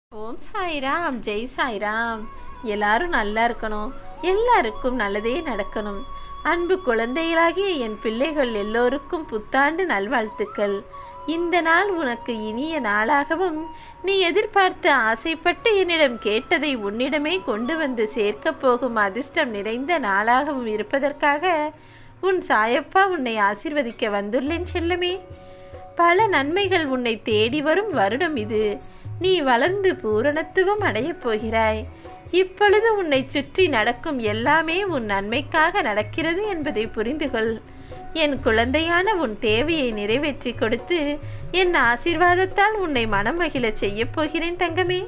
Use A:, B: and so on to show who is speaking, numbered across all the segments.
A: ஓம் சாய்ராம் ஜெய் சாய்ராம் எல்லாரும் நல்லா இருக்கணும் எல்லாருக்கும் நல்லதே நடக்கணும் அன்பு குழந்தைகளாகிய என் பிள்ளைகள் எல்லோருக்கும் புத்தாண்டு நல்வாழ்த்துக்கள் இந்த நாள் உனக்கு இனிய நாளாகவும் நீ எதிர்பார்த்து ஆசைப்பட்டு என்னிடம் கேட்டதை உன்னிடமே கொண்டு வந்து சேர்க்கப் போகும் அதிர்ஷ்டம் நிறைந்த நாளாகவும் இருப்பதற்காக உன் சாயப்பா உன்னை ஆசிர்வதிக்க வந்துள்ளேன் செல்லமே பல நன்மைகள் உன்னை தேடி வரும் வருடம் இது நீ வளர்ந்து பூரணத்துவம் அடையப் போகிறாய் இப்பொழுது உன்னை சுற்றி நடக்கும் எல்லாமே உன் நன்மைக்காக நடக்கிறது என்பதை புரிந்து கொள் என் குழந்தையான உன் தேவையை நிறைவேற்றி கொடுத்து என் ஆசீர்வாதத்தால் உன்னை மனம் மகிழச் செய்யப் போகிறேன் தங்கமே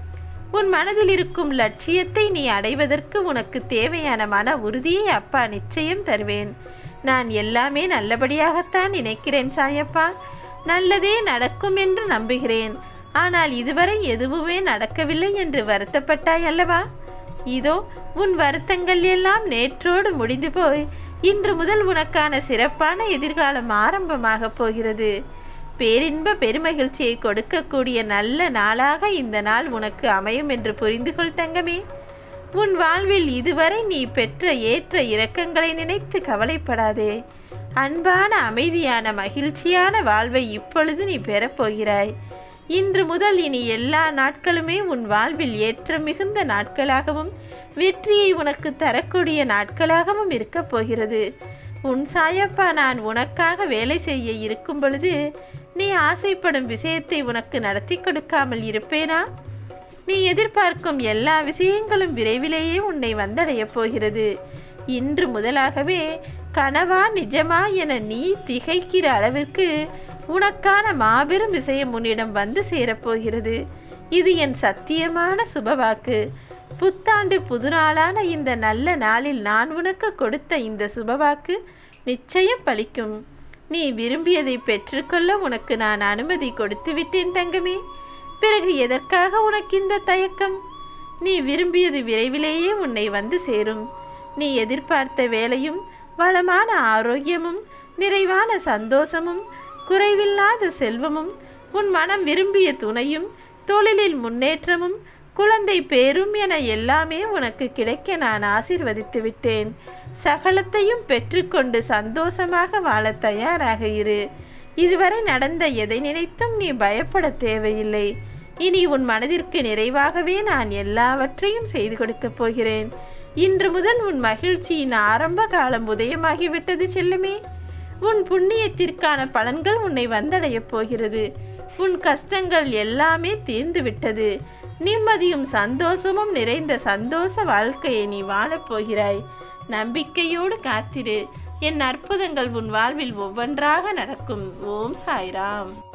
A: உன் மனதில் இருக்கும் லட்சியத்தை நீ அடைவதற்கு உனக்கு தேவையான மன உறுதியை அப்பா நிச்சயம் தருவேன் நான் எல்லாமே நல்லபடியாகத்தான் நினைக்கிறேன் சாயப்பா நல்லதே நடக்கும் என்று நம்புகிறேன் ஆனால் இதுவரை எதுவுமே நடக்கவில்லை என்று வருத்தப்பட்டாய் அல்லவா இதோ உன் வருத்தங்கள் எல்லாம் நேற்றோடு முடிந்து போய் இன்று முதல் உனக்கான சிறப்பான எதிர்காலம் ஆரம்பமாகப் போகிறது பேரின்ப பெருமகிழ்ச்சியை கொடுக்கக்கூடிய நல்ல நாளாக இந்த நாள் உனக்கு அமையும் என்று புரிந்து கொள் தங்கமே உன் வாழ்வில் இதுவரை நீ பெற்ற ஏற்ற இரக்கங்களை நினைத்து கவலைப்படாதே அன்பான அமைதியான மகிழ்ச்சியான வாழ்வை இப்பொழுது நீ பெறப்போகிறாய் இன்று முதல் இனி எல்லா நாட்களுமே உன் வாழ்வில் ஏற்றம் மிகுந்த நாட்களாகவும் வெற்றியை உனக்கு தரக்கூடிய நாட்களாகவும் இருக்கப் போகிறது உன் சாயப்பா நான் உனக்காக வேலை செய்ய இருக்கும் பொழுது நீ ஆசைப்படும் விஷயத்தை உனக்கு நடத்தி கொடுக்காமல் இருப்பேனா நீ எதிர்பார்க்கும் எல்லா விஷயங்களும் விரைவிலேயே உன்னை வந்தடையப் போகிறது இன்று முதலாகவே கனவா நிஜமா என நீ திகைக்கிற அளவிற்கு உனக்கான மாபெரும் விஷயம் உன்னிடம் வந்து சேரப்போகிறது இது என் சத்தியமான சுபவாக்கு புத்தாண்டு புதுநாளான இந்த நல்ல நாளில் நான் உனக்கு கொடுத்த இந்த சுபவாக்கு நிச்சயம் பலிக்கும் நீ விரும்பியதை பெற்றுக்கொள்ள உனக்கு நான் அனுமதி கொடுத்து விட்டேன் தங்கமே பிறகு எதற்காக உனக்கு இந்த தயக்கம் நீ விரும்பியது விரைவிலேயே உன்னை வந்து சேரும் நீ எதிர்பார்த்த வேலையும் வளமான ஆரோக்கியமும் நிறைவான சந்தோஷமும் குறைவில்லாத செல்வமும் உன் மனம் விரும்பிய துணையும் தொழிலில் முன்னேற்றமும் குழந்தை பேரும் என எல்லாமே உனக்கு கிடைக்க நான் ஆசிர்வதித்து விட்டேன் சகலத்தையும் பெற்றுக்கொண்டு சந்தோஷமாக வாழ தயாராக இரு இதுவரை நடந்த எதை நினைத்தும் நீ பயப்பட தேவையில்லை இனி உன் மனதிற்கு நிறைவாகவே நான் எல்லாவற்றையும் செய்து கொடுக்கப் போகிறேன் இன்று முதல் உன் மகிழ்ச்சியின் ஆரம்ப காலம் உதயமாகிவிட்டது செல்லுமே உன் புண்ணியத்திற்கான பலன்கள் உன்னை வந்தடையப் போகிறது உன் கஷ்டங்கள் எல்லாமே தீர்ந்து விட்டது நிம்மதியும் சந்தோஷமும் நிறைந்த சந்தோஷ வாழ்க்கையை நீ வாழப் போகிறாய் நம்பிக்கையோடு காத்திரு என் அற்புதங்கள் உன் வாழ்வில் ஒவ்வொன்றாக நடக்கும் ஓம் சாய்ராம்